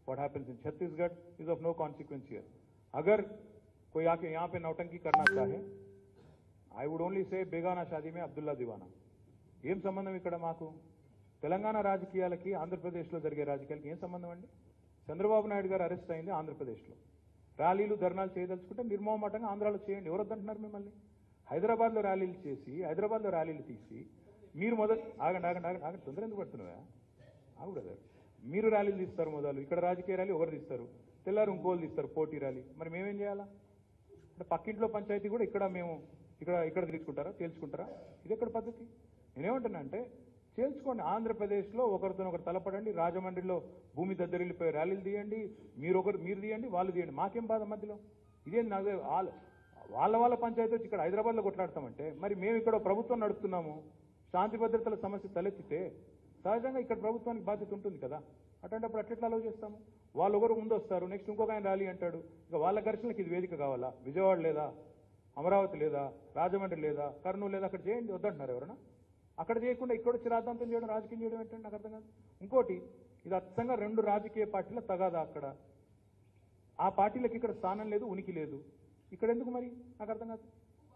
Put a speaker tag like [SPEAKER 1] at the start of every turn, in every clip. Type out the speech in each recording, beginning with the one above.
[SPEAKER 1] what happens in Chhattisgarh is of no consequence here. अगर कोई आके यहाँ पे नौटंकी करना चाहे ఐ వుడ్ ఓన్లీ సే బేగానా షాదీ మే అబ్దుల్లా దివానా ఏం సంబంధం ఇక్కడ మాకు తెలంగాణ రాజకీయాలకి ఆంధ్రప్రదేశ్లో జరిగే రాజకీయాలకి ఏం సంబంధం అండి చంద్రబాబు నాయుడు గారు అరెస్ట్ అయింది ఆంధ్రప్రదేశ్లో ర్యాలీలు ధర్నాలు చేయదలుచుకుంటే నిర్మోహమాటంగా ఆంధ్రాలో చేయండి ఎవరు వద్దంటున్నారు మిమ్మల్ని హైదరాబాద్లో ర్యాలీలు చేసి హైదరాబాద్లో ర్యాలీలు తీసి మీరు మొదలు ఆగండి ఆగండి ఆగండి ఆగండి తొందర ఎందుకు పడుతున్నావా ఆగు బ్రదర్ మీరు ర్యాలీలు తీస్తారు మొదలు ఇక్కడ రాజకీయ ర్యాలీ ఒకరు తీస్తారు తెల్లారు ఇంకోళ్ళు తీస్తారు పోటీ ర్యాలీ మరి మేమేం చేయాలా అంటే పక్కింట్లో పంచాయతీ కూడా ఇక్కడ మేము ఇక్కడ ఇక్కడ తీసుకుంటారా తేల్చుకుంటారా ఇది ఎక్కడ పద్ధతి నేనేమంటున్నా అంటే తేల్చుకోండి ఆంధ్రప్రదేశ్లో ఒకరితో ఒకరు తలపడండి రాజమండ్రిలో భూమి దద్దరిల్లిపోయి ర్యాలీలు తీయండి మీరు ఒకరు మీరు తీయండి వాళ్ళు తీయండి మాకేం బాధ మధ్యలో ఇదేంది నాకు వాళ్ళ వాళ్ళ వాళ్ళ పంచాయతీ వచ్చి ఇక్కడ హైదరాబాద్లో కొట్లాడతామంటే మరి మేము ఇక్కడ ప్రభుత్వం నడుపుతున్నాము శాంతి భద్రతల సమస్య తలెత్తితే సహజంగా ఇక్కడ ప్రభుత్వానికి బాధ్యత ఉంటుంది కదా అటువంటిప్పుడు అట్లెట్లా అలవ్ చేస్తాము వాళ్ళు ఒకరు ముందు వస్తారు నెక్స్ట్ ఇంకొక ఆయన ర్యాలీ అంటాడు ఇక వాళ్ళ ఘర్షణకి ఇది వేదిక కావాలా విజయవాడ లేదా అమరావతి లేదా రాజమండ్రి లేదా కర్నూలు లేదా అక్కడ చేయండి వద్దంటున్నారు ఎవరైనా అక్కడ చేయకుండా ఇక్కడ వచ్చి రాద్ధాంతం చేయడం రాజకీయం చేయడం ఏంటంటే నాకు అర్థం కాదు ఇంకోటి ఇది అచ్చంగా రెండు రాజకీయ పార్టీల తగాదా అక్కడ ఆ పార్టీలకు ఇక్కడ స్థానం లేదు ఉనికి లేదు ఇక్కడ ఎందుకు మరి నాకు అర్థం కాదు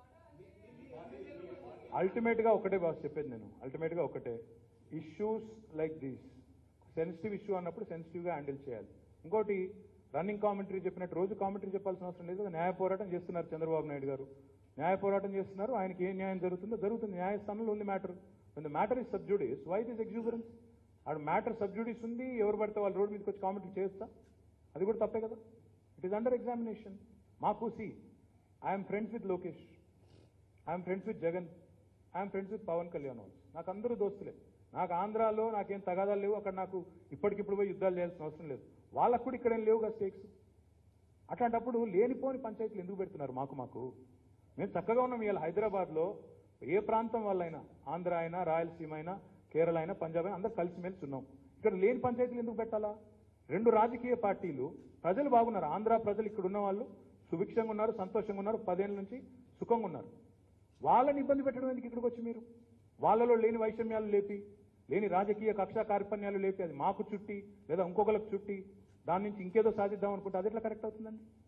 [SPEAKER 1] అల్టిమేట్ గా ఒకటే బాస్ చెప్పేది నేను అల్టిమేట్ గా ఒకటే issues like these sensitive issue అన్నప్పుడు సెన్సిటివ్ గా హ్యాండిల్ చేయాలి ఇంకోటి రన్నింగ్ కామెంటరీ చెప్పినట్టు రోజు కామెంటరీ చెప్పాల్సిన అవసరం లేదు న్యాయ పోరాటం చేస్తున్నారు చంద్రబాబు నాయుడు గారు న్యాయ పోరాటం చేస్తున్నారు ఆయనకి ఏ న్యాయం జరుగుతుందో జరుగుతుంది న్యాయస్థానంలో ఉంది matter the matter is sub judice why this exuberance ఆడ మ్యాటర్ సబ్జుడీస్ ఉంది ఎవరు పడితే వాళ్ళు రోడ్ మీదకి వచ్చి కామెంటరీ చేస్తా అది కూడా తప్పే కదా ఇట్ ఈస్ అండర్ ఎగ్జామినేషన్ మాకు see I'm friends with Lokesh I'm friends with Jagan I'm friends with Pawan Kalyan also నాకు అందరూ దోస్తులే నాకు ఆంధ్రాలో నాకేం తగాదాలు లేవు అక్కడ నాకు ఇప్పటికిప్పుడు పోయి యుద్ధాలు చేయాల్సిన అవసరం లేదు వాళ్ళకు కూడా ఇక్కడ ఏం లేవుగా స్టేక్స్ అట్లాంటప్పుడు లేనిపోని పంచాయతీలు ఎందుకు పెడుతున్నారు మాకు మాకు మేము చక్కగా ఉన్నాం ఇవాళ హైదరాబాద్లో ఏ ప్రాంతం వాళ్ళైనా ఆంధ్ర అయినా రాయలసీమ అయినా కేరళ అయినా పంజాబ్ అయినా అందరూ కలిసిమెలిసి ఉన్నాం ఇక్కడ లేని పంచాయతీలు ఎందుకు పెట్టాలా రెండు రాజకీయ పార్టీలు ప్రజలు బాగున్నారు ఆంధ్ర ప్రజలు ఇక్కడ ఉన్న వాళ్ళు సుభిక్షంగా ఉన్నారు సంతోషంగా ఉన్నారు పదేళ్ళ నుంచి సుఖంగా ఉన్నారు వాళ్ళని ఇబ్బంది పెట్టడం ఎందుకు ఇక్కడికి వచ్చి మీరు వాళ్ళలో లేని వైషమ్యాలు లేపి లేని రాజకీయ కక్షా కార్పణ్యాలు లేపి అది మాకు చుట్టి లేదా ఇంకొకరికి చుట్టి దాని నుంచి ఇంకేదో సాధిద్దాం అనుకుంటే అది ఎట్లా కరెక్ట్ అవుతుందండి